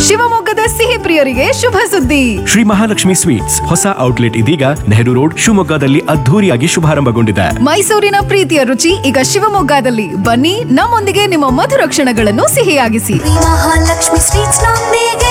ಶಿವಮೊಗ್ಗದ ಸಿಹಿ ಪ್ರಿಯರಿಗೆ ಶುಭ ಸುದ್ದಿ ಶ್ರೀ ಮಹಾಲಕ್ಷ್ಮಿ ಸ್ವೀಟ್ಸ್ ಹೊಸ ಔಟ್ಲೆಟ್ ಇದೀಗ ನೆಹರು ರೋಡ್ ಶಿವಮೊಗ್ಗದಲ್ಲಿ ಅದ್ಧೂರಿಯಾಗಿ ಶುಭಾರಂಭಗೊಂಡಿದೆ ಮೈಸೂರಿನ ಪ್ರೀತಿಯ ರುಚಿ ಈಗ ಶಿವಮೊಗ್ಗದಲ್ಲಿ ಬನ್ನಿ ನಮ್ಮೊಂದಿಗೆ ನಿಮ್ಮ ಮಧುರ ಕ್ಷಣಗಳನ್ನು ಸಿಹಿಯಾಗಿಸಿ ಮಹಾಲಕ್ಷ್ಮಿ ಸ್ವೀಟ್ಸ್ ನೊಂದಿಗೆ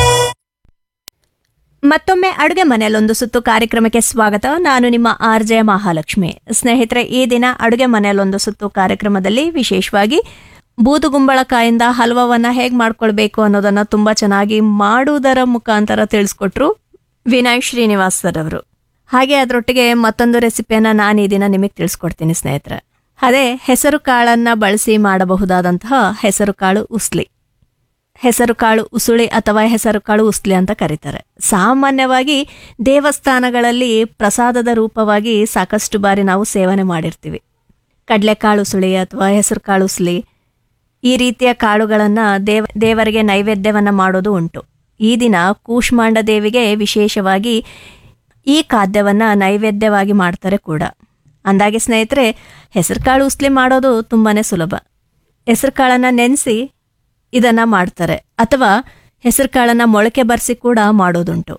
ಮತ್ತೊಮ್ಮೆ ಅಡುಗೆ ಮನೆಯಲ್ಲೊಂದು ಸುತ್ತು ಕಾರ್ಯಕ್ರಮಕ್ಕೆ ಸ್ವಾಗತ ನಾನು ನಿಮ್ಮ ಆರ್ ಜೆ ಮಹಾಲಕ್ಷ್ಮಿ ಸ್ನೇಹಿತರೆ ಈ ದಿನ ಅಡುಗೆ ಮನೆಯಲ್ಲೊಂದು ಸುತ್ತು ಕಾರ್ಯಕ್ರಮದಲ್ಲಿ ವಿಶೇಷವಾಗಿ ಬೂದುಗುಂಬಳಕಾಯಿಂದ ಹಲ್ವವನ್ನ ಹೇಗೆ ಮಾಡ್ಕೊಳ್ಬೇಕು ಅನ್ನೋದನ್ನ ತುಂಬಾ ಚೆನ್ನಾಗಿ ಮಾಡುವುದರ ಮುಖಾಂತರ ತಿಳಿಸ್ಕೊಟ್ರು ವಿನಯ್ ಶ್ರೀನಿವಾಸ್ ಸರ್ ಅವರು ಹಾಗೆ ಅದರೊಟ್ಟಿಗೆ ಮತ್ತೊಂದು ರೆಸಿಪಿಯನ್ನ ನಾನು ಈ ದಿನ ನಿಮಗೆ ತಿಳಿಸ್ಕೊಡ್ತೀನಿ ಸ್ನೇಹಿತರೆ ಅದೇ ಹೆಸರು ಕಾಳನ್ನ ಬಳಸಿ ಮಾಡಬಹುದಾದಂತಹ ಹೆಸರು ಕಾಳು ಉಸ್ಲಿ ಹೆಸರು ಕಾಳು ಉಸುಳಿ ಅಥವಾ ಹೆಸರು ಕಾಳು ಉಸ್ಲಿ ಅಂತ ಕರೀತಾರೆ ಸಾಮಾನ್ಯವಾಗಿ ದೇವಸ್ಥಾನಗಳಲ್ಲಿ ಪ್ರಸಾದದ ರೂಪವಾಗಿ ಸಾಕಷ್ಟು ಬಾರಿ ನಾವು ಸೇವನೆ ಮಾಡಿರ್ತೀವಿ ಕಡಲೆಕಾಳು ಉಸುಳಿ ಅಥವಾ ಹೆಸರು ಕಾಳು ಉಸ್ಲಿ ಈ ರೀತಿಯ ಕಾಳುಗಳನ್ನು ದೇವ ದೇವರಿಗೆ ನೈವೇದ್ಯವನ್ನು ಮಾಡೋದು ಉಂಟು ಈ ದಿನ ಕೂಷ್ಮಾಂಡ ದೇವಿಗೆ ವಿಶೇಷವಾಗಿ ಈ ಖಾದ್ಯವನ್ನು ನೈವೇದ್ಯವಾಗಿ ಮಾಡ್ತಾರೆ ಕೂಡ ಅಂದಾಗೆ ಸ್ನೇಹಿತರೆ ಹೆಸರು ಕಾಳು ಉಸ್ಲಿ ಮಾಡೋದು ತುಂಬಾ ಸುಲಭ ಹೆಸರು ಕಾಳನ್ನು ನೆನೆಸಿ ಇದನ್ನ ಮಾಡ್ತಾರೆ ಅಥವಾ ಹೆಸರು ಕಾಳನ್ನ ಮೊಳಕೆ ಬರೆಸಿ ಕೂಡ ಮಾಡೋದುಂಟು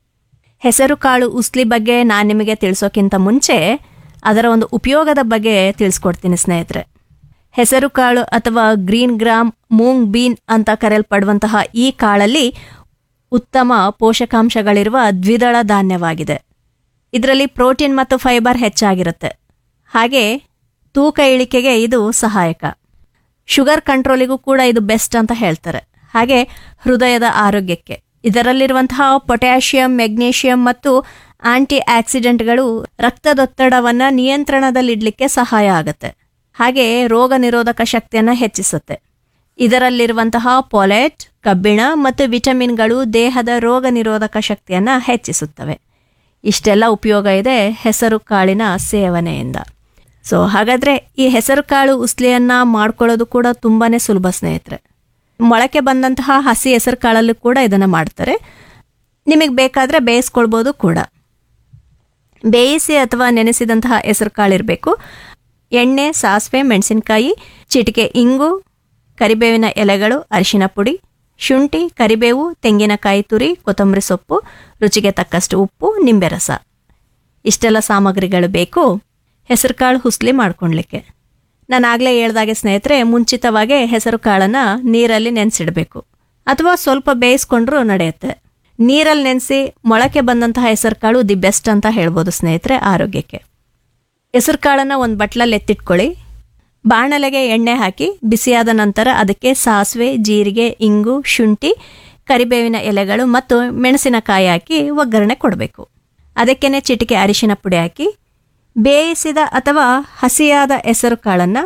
ಹೆಸರು ಕಾಳು ಉಸ್ಲಿ ಬಗ್ಗೆ ನಾನು ನಿಮಗೆ ತಿಳಿಸೋಕ್ಕಿಂತ ಮುಂಚೆ ಅದರ ಒಂದು ಉಪಯೋಗದ ಬಗ್ಗೆ ತಿಳಿಸ್ಕೊಡ್ತೀನಿ ಸ್ನೇಹಿತರೆ ಹೆಸರು ಕಾಳು ಅಥವಾ ಗ್ರೀನ್ ಗ್ರಾಮ್ ಮೂಂಗ್ ಬೀನ್ ಅಂತ ಕರೆಯಲ್ಪಡುವಂತಹ ಈ ಕಾಳಲ್ಲಿ ಉತ್ತಮ ಪೋಷಕಾಂಶಗಳಿರುವ ದ್ವಿದಳ ಧಾನ್ಯವಾಗಿದೆ ಇದರಲ್ಲಿ ಪ್ರೋಟೀನ್ ಮತ್ತು ಫೈಬರ್ ಹೆಚ್ಚಾಗಿರುತ್ತೆ ಹಾಗೆ ತೂಕ ಇಳಿಕೆಗೆ ಇದು ಸಹಾಯಕ ಶುಗರ್ ಕಂಟ್ರೋಲಿಗೂ ಕೂಡ ಇದು ಬೆಸ್ಟ್ ಅಂತ ಹೇಳ್ತಾರೆ ಹಾಗೆ ಹೃದಯದ ಆರೋಗ್ಯಕ್ಕೆ ಇದರಲ್ಲಿರುವಂತಹ ಪೊಟ್ಯಾಷಿಯಂ ಮೆಗ್ನೀಷಿಯಂ ಮತ್ತು ಆಂಟಿ ಆಕ್ಸಿಡೆಂಟ್ಗಳು ರಕ್ತದೊತ್ತಡವನ್ನು ನಿಯಂತ್ರಣದಲ್ಲಿಡಲಿಕ್ಕೆ ಸಹಾಯ ಆಗುತ್ತೆ ಹಾಗೆ ರೋಗ ನಿರೋಧಕ ಶಕ್ತಿಯನ್ನು ಹೆಚ್ಚಿಸುತ್ತೆ ಇದರಲ್ಲಿರುವಂತಹ ಪೊಲೆಟ್ ಕಬ್ಬಿಣ ಮತ್ತು ವಿಟಮಿನ್ಗಳು ದೇಹದ ರೋಗ ನಿರೋಧಕ ಶಕ್ತಿಯನ್ನು ಹೆಚ್ಚಿಸುತ್ತವೆ ಇಷ್ಟೆಲ್ಲ ಉಪಯೋಗ ಇದೆ ಹೆಸರು ಕಾಳಿನ ಸೇವನೆಯಿಂದ ಸೊ ಹಾಗಾದ್ರೆ ಈ ಹೆಸರು ಕಾಳು ಉಸ್ಲಿಯನ್ನ ಮಾಡ್ಕೊಳ್ಳೋದು ಕೂಡ ತುಂಬಾನೇ ಸುಲಭ ಸ್ನೇಹಿತರೆ ಮೊಳಕೆ ಬಂದಂತಹ ಹಸಿ ಹೆಸರು ಕಾಳಲ್ಲೂ ಕೂಡ ಇದನ್ನು ಮಾಡ್ತಾರೆ ನಿಮಗೆ ಬೇಕಾದರೆ ಬೇಯಿಸ್ಕೊಳ್ಬೋದು ಕೂಡ ಬೇಯಿಸಿ ಅಥವಾ ನೆನೆಸಿದಂತಹ ಹೆಸರು ಕಾಳಿರಬೇಕು ಎಣ್ಣೆ ಸಾಸಿವೆ ಮೆಣಸಿನಕಾಯಿ ಚಿಟಿಕೆ ಇಂಗು ಕರಿಬೇವಿನ ಎಲೆಗಳು ಅರಿಶಿನ ಪುಡಿ ಶುಂಠಿ ಕರಿಬೇವು ತೆಂಗಿನಕಾಯಿ ತುರಿ ಕೊತ್ತಂಬರಿ ಸೊಪ್ಪು ರುಚಿಗೆ ತಕ್ಕಷ್ಟು ಉಪ್ಪು ನಿಂಬೆ ರಸ ಇಷ್ಟೆಲ್ಲ ಸಾಮಗ್ರಿಗಳು ಬೇಕು ಹೆಸರು ಕಾಳು ಹುಸ್ಲಿ ಮಾಡ್ಕೊಳ್ಲಿಕ್ಕೆ ನಾನು ಆಗಲೇ ಹೇಳ್ದಾಗೆ ಸ್ನೇಹಿತರೆ ಮುಂಚಿತವಾಗೇ ಹೆಸರು ಕಾಳನ್ನು ನೀರಲ್ಲಿ ನೆನೆಸಿಡಬೇಕು ಅಥವಾ ಸ್ವಲ್ಪ ಬೇಯಿಸ್ಕೊಂಡ್ರೂ ನಡೆಯುತ್ತೆ ನೀರಲ್ಲಿ ನೆನೆಸಿ ಮೊಳಕೆ ಬಂದಂತಹ ಹೆಸರು ಕಾಳು ದಿ ಬೆಸ್ಟ್ ಅಂತ ಹೇಳ್ಬೋದು ಸ್ನೇಹಿತರೆ ಆರೋಗ್ಯಕ್ಕೆ ಹೆಸರು ಕಾಳನ್ನು ಒಂದು ಬಟ್ಲಲ್ಲಿ ಎತ್ತಿಟ್ಕೊಳ್ಳಿ ಬಾಣಲೆಗೆ ಎಣ್ಣೆ ಹಾಕಿ ಬಿಸಿಯಾದ ನಂತರ ಅದಕ್ಕೆ ಸಾಸಿವೆ ಜೀರಿಗೆ ಇಂಗು ಶುಂಠಿ ಕರಿಬೇವಿನ ಎಲೆಗಳು ಮತ್ತು ಮೆಣಸಿನಕಾಯಿ ಹಾಕಿ ಒಗ್ಗರಣೆ ಕೊಡಬೇಕು ಅದಕ್ಕೇನೆ ಚಿಟಿಕೆ ಅರಿಶಿನ ಪುಡಿ ಹಾಕಿ ಬೇಯಿಸಿದ ಅಥವಾ ಹಸಿಯಾದ ಹೆಸರು ಕಾಳನ್ನು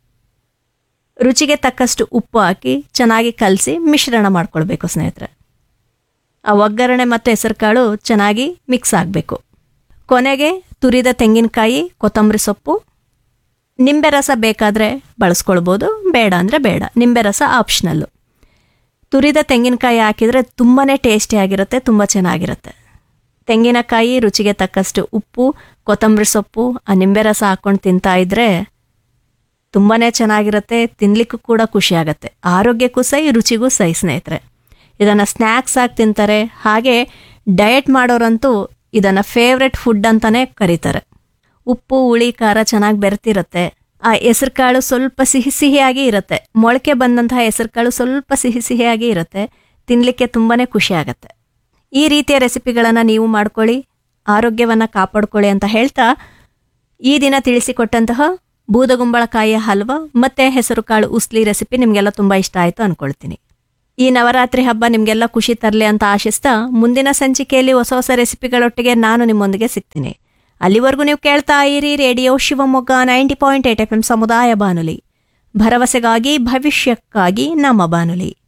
ರುಚಿಗೆ ತಕ್ಕಷ್ಟು ಉಪ್ಪು ಹಾಕಿ ಚೆನ್ನಾಗಿ ಕಲಸಿ ಮಿಶ್ರಣ ಮಾಡ್ಕೊಳ್ಬೇಕು ಸ್ನೇಹಿತರೆ ಆ ಒಗ್ಗರಣೆ ಮತ್ತು ಹೆಸರು ಕಾಳು ಚೆನ್ನಾಗಿ ಮಿಕ್ಸ್ ಆಗಬೇಕು ಕೊನೆಗೆ ತುರಿದ ತೆಂಗಿನಕಾಯಿ ಕೊತ್ತಂಬರಿ ಸೊಪ್ಪು ನಿಂಬೆ ರಸ ಬೇಕಾದರೆ ಬಳಸ್ಕೊಳ್ಬೋದು ಬೇಡ ಅಂದರೆ ಬೇಡ ನಿಂಬೆ ರಸ ಆಪ್ಷನಲ್ಲು ತುರಿದ ತೆಂಗಿನಕಾಯಿ ಹಾಕಿದರೆ ತುಂಬಾ ಟೇಸ್ಟಿಯಾಗಿರುತ್ತೆ ತುಂಬ ಚೆನ್ನಾಗಿರುತ್ತೆ ತೆಂಗಿನಕಾಯಿ ರುಚಿಗೆ ತಕ್ಕಷ್ಟು ಉಪ್ಪು ಕೊತ್ತಂಬರಿ ಸೊಪ್ಪು ಆ ನಿಂಬೆ ರಸ ಹಾಕ್ಕೊಂಡು ತಿಂತಾ ಇದ್ರೆ ತುಂಬಾ ಚೆನ್ನಾಗಿರುತ್ತೆ ತಿನ್ಲಿಕ್ಕೂ ಕೂಡ ಖುಷಿಯಾಗತ್ತೆ ಆರೋಗ್ಯಕ್ಕೂ ಸೈ ರುಚಿಗೂ ಸೈ ಸ್ನೇಹಿತರೆ ಇದನ್ನು ಸ್ನ್ಯಾಕ್ಸ್ ಆಗಿ ತಿಂತಾರೆ ಹಾಗೆ ಡಯಟ್ ಮಾಡೋರಂತೂ ಇದನ್ನು ಫೇವ್ರೆಟ್ ಫುಡ್ ಅಂತಲೇ ಕರೀತಾರೆ ಉಪ್ಪು ಹುಳಿ ಖಾರ ಚೆನ್ನಾಗಿ ಬೆರೆತಿರುತ್ತೆ ಆ ಹೆಸರು ಕಾಳು ಸ್ವಲ್ಪ ಸಿಹಿ ಸಿಹಿಯಾಗಿ ಇರುತ್ತೆ ಮೊಳಕೆ ಬಂದಂತಹ ಹೆಸರು ಕಾಳು ಸ್ವಲ್ಪ ಸಿಹಿ ಸಿಹಿಯಾಗಿ ಇರುತ್ತೆ ತಿನ್ನಲಿಕ್ಕೆ ತುಂಬಾ ಖುಷಿ ಆಗುತ್ತೆ ಈ ರೀತಿಯ ರೆಸಿಪಿಗಳನ್ನು ನೀವು ಮಾಡ್ಕೊಳ್ಳಿ ಆರೋಗ್ಯವನ್ನು ಕಾಪಾಡ್ಕೊಳ್ಳಿ ಅಂತ ಹೇಳ್ತಾ ಈ ದಿನ ತಿಳಿಸಿಕೊಟ್ಟಂತಹ ಬೂದಗುಂಬಳಕಾಯಿಯ ಹಲ್ವ ಮತ್ತು ಹೆಸರು ಕಾಳು ಉಸ್ಲಿ ರೆಸಿಪಿ ನಿಮಗೆಲ್ಲ ತುಂಬ ಇಷ್ಟ ಆಯಿತು ಅಂದ್ಕೊಳ್ತೀನಿ ಈ ನವರಾತ್ರಿ ಹಬ್ಬ ನಿಮಗೆಲ್ಲ ಖುಷಿ ತರಲಿ ಅಂತ ಆಶಿಸ್ತಾ ಮುಂದಿನ ಸಂಚಿಕೆಯಲ್ಲಿ ಹೊಸ ಹೊಸ ರೆಸಿಪಿಗಳೊಟ್ಟಿಗೆ ನಾನು ನಿಮ್ಮೊಂದಿಗೆ ಸಿಗ್ತೀನಿ ಅಲ್ಲಿವರೆಗೂ ನೀವು ಕೇಳ್ತಾ ಇರಿ radio Shivamogga ninety point eight F M ಸಮುದಾಯ ಬಾನುಲಿ ಭರವಸೆಗಾಗಿ ಭವಿಷ್ಯಕ್ಕಾಗಿ ನಮ್ಮ ಬಾನುಲಿ